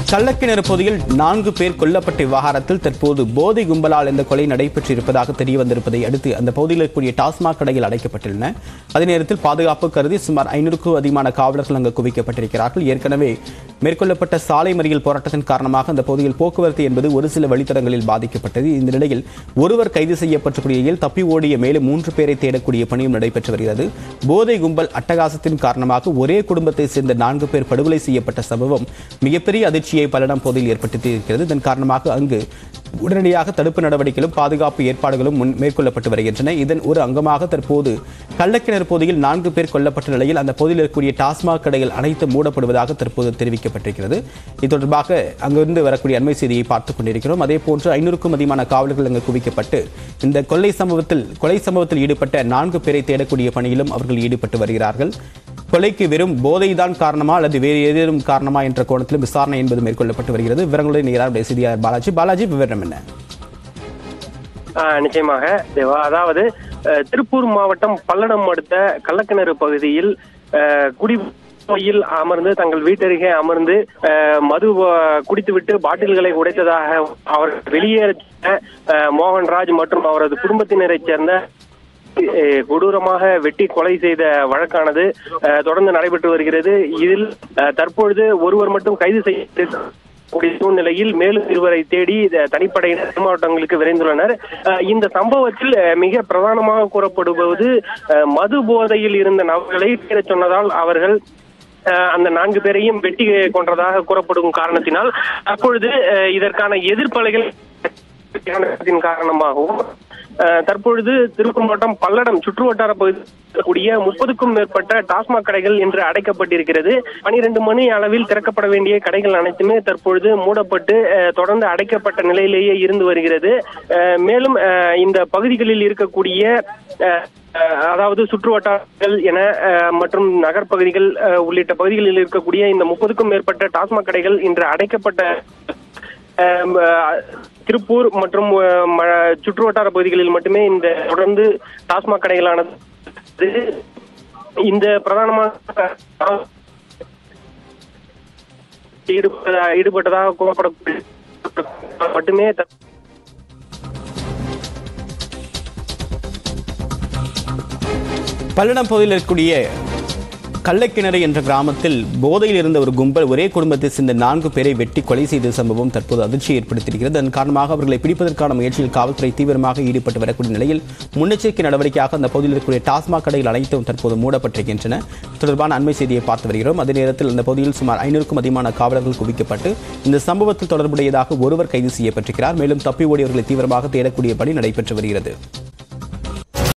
கள்ளக்கிணறு பகுதியில் நான்கு பேர் கொல்லப்பட்ட விவகாரத்தில் தற்போது போதை கும்பலால் இந்த கொலை நடைபெற்றிருப்பதாக தெரிய வந்திருப்பதை அடுத்து அந்த பகுதியில் இருக்கக்கூடிய டாஸ்மாக் கடைகள் அடைக்கப்பட்டுள்ளன அதே நேரத்தில் பாதுகாப்பு கருதி சுமார் ஐநூறுக்கும் அதிகமான காவலர்கள் அங்கு குவிக்கப்பட்டிருக்கிறார்கள் ஏற்கனவே மேற்கொள்ளப்பட்ட சாலை மறியல் போராட்டத்தின் காரணமாக அந்த பகுதியில் போக்குவரத்து என்பது ஒரு சில வழித்தடங்களில் பாதிக்கப்பட்டது இந்த நிலையில் ஒருவர் கைது செய்யப்பட்டக்கூடிய நிலையில் தப்பி ஓடிய மேலும் மூன்று பேரை தேடக்கூடிய பணியும் நடைபெற்று வருகிறது போதை கும்பல் அட்டகாசத்தின் காரணமாக ஒரே குடும்பத்தை சேர்ந்த நான்கு பேர் படுகொலை செய்யப்பட்ட சம்பவம் மிகப்பெரிய அதிர்ச்சியை பலனம் பகுதியில் ஏற்படுத்தி இருக்கிறது இதன் காரணமாக அங்கு உடனடியாக தடுப்பு நடவடிக்கைகளும் பாதுகாப்பு ஏற்பாடுகளும் முன் மேற்கொள்ளப்பட்டு வருகின்றன இதன் ஒரு அங்கமாக தற்போது கள்ளக்கிணறு பகுதியில் நான்கு பேர் கொல்லப்பட்ட நிலையில் அந்த பகுதியில் இருக்கக்கூடிய டாஸ்மாக் கடைகள் அனைத்து மூடப்படுவதாக தற்போது தெரிவிக்கப்பட்டிருக்கிறது இது தொடர்பாக அங்கிருந்து வரக்கூடிய அண்மை செய்தியை பார்த்துக் கொண்டிருக்கிறோம் அதே போன்று ஐநூறுக்கும் அதிகமான காவலர்கள் அங்கு குவிக்கப்பட்டு இந்த கொள்ளை சம்பவத்தில் கொலை சம்பவத்தில் ஈடுபட்ட நான்கு பேரை தேடக்கூடிய பணியிலும் அவர்கள் ஈடுபட்டு வருகிறார்கள் கொலைக்கு வெறும் போதைதான் காரணமா அல்லது வேறு ஏதேனும் காரணமா என்ற கோணத்திலும் விசாரணை என்பது மேற்கொள்ளப்பட்டு வருகிறது விவரங்களுடன் நேராக செய்தியாளர் பாலாஜி பாலாஜி விவரம் என்ன ஆஹ் நிச்சயமாக தேவா அதாவது அஹ், திருப்பூர் மாவட்டம் பல்லடம் அடுத்த கள்ளக்கிணறு பகுதியில் அஹ், குடி போயில் அமர்ந்து தங்கள் வீட்டருகே அமர்ந்து அஹ், மது அஹ், குடித்துவிட்டு பாட்டில்களை உடைத்ததாக அவர் வெளியேற சொன்ன, அஹ், மோகன்ராஜ் மற்றும் அவரது குடும்பத்தினரைச் சேர்ந்த அஹ், கொடூரமாக வெட்டி கொலை செய்த வழக்கானது அஹ், தொடர்ந்து நடைபெற்று வருகிறது இதில் அஹ், தற்பொழுது ஒருவர் மட்டும் கைது செய்ய கூடிய சூழ்நிலையில் மேலும் இருவரை தேடி இந்த தனிப்படையினர் தென் மாவட்டங்களுக்கு விரைந்துள்ளனர் அஹ் இந்த சம்பவத்தில் அஹ், மிக பிரதானமாக கூறப்படுவது அஹ், மது போதையில் இருந்த நபர்களை தேடச் சொன்னதால் அவர்கள் அஹ், அந்த நான்கு பேரையும் வெட்டி கொன்றதாக கூறப்படும் காரணத்தினால் அப்பொழுது அஹ், இதற்கான எதிர்ப்பலைகள் காரணத்தின் காரணமாகவும் அஹ், தற்பொழுது திருப்பூர் மாவட்டம் பல்லடம் சுற்றுவட்டார பகுதியில் இருக்கக்கூடிய முப்பதுக்கும் மேற்பட்ட டாஸ்மாக் கடைகள் இன்று அடைக்கப்பட்டிருக்கிறது பனிரெண்டு மணி அளவில் திறக்கப்பட வேண்டிய கடைகள் அனைத்துமே தற்பொழுது மூடப்பட்டு அஹ், தொடர்ந்து அடைக்கப்பட்ட நிலையிலேயே இருந்து வருகிறது அஹ், மேலும் அஹ், இந்த பகுதிகளில் இருக்கக்கூடிய அஹ், அஹ், அதாவது சுற்று வட்டாரங்கள் என அஹ், மற்றும் நகர்ப்பகுதிகள் அஹ், உள்ளிட்ட பகுதிகளில் இருக்கக்கூடிய இந்த முப்பதுக்கும் மேற்பட்ட டாஸ்மாக் கடைகள் இன்று அடைக்கப்பட்ட அஹ் அஹ் திருப்பூர் மற்றும் அஹ், ம- சுற்றுவட்டார பகுதிகளில் மட்டுமே இந்த தொடர்ந்து டாஸ்மாக் கடைகளானது இந்த பிரதானமாக ஈடுபட்டதா- ஈடுபட்டதாக கூறப்படக்கூடிய மட்டுமே த- பல்லடம் பகுதியில் இருக்கக்கூடிய கள்ளக்கிணறு என்ற கிராமத்தில் போதையில் இருந்த ஒரு கும்பல் ஒரே குடும்பத்தை சேர்ந்த நான்கு பேரை வெட்டி கொலை செய்த சம்பவம் தற்போது அதிர்ச்சியை ஏற்படுத்தியிருக்கிறது அதன் காரணமாக அவர்களை பிடிப்பதற்கான முயற்சியில் காவல்துறை தீவிரமாக ஈடுபட்டு வரக்கூடிய நிலையில் முன்னெச்சரிக்கை நடவடிக்கையாக அந்த பகுதியில் இருக்கக்கூடிய டாஸ்மாக் கடைகள் அனைத்தும் தற்போது மூடப்பட்டிருக்கின்றன தொடர்பான அண்மை செய்தியை பார்த்து வருகிறோம் அதே நேரத்தில் அந்த பகுதியில் சுமார் ஐநூறுக்கும் அதிகமான காவலர்கள் குவிக்கப்பட்டு இந்த சம்பவத்தில் தொடர்புடையதாக ஒருவர் கைது செய்யப்பட்டிருக்கிறார் மேலும் தப்பி ஓடியவர்களை தீவிரமாக தேடக்கூடிய பணி நடைபெற்று வருகிறது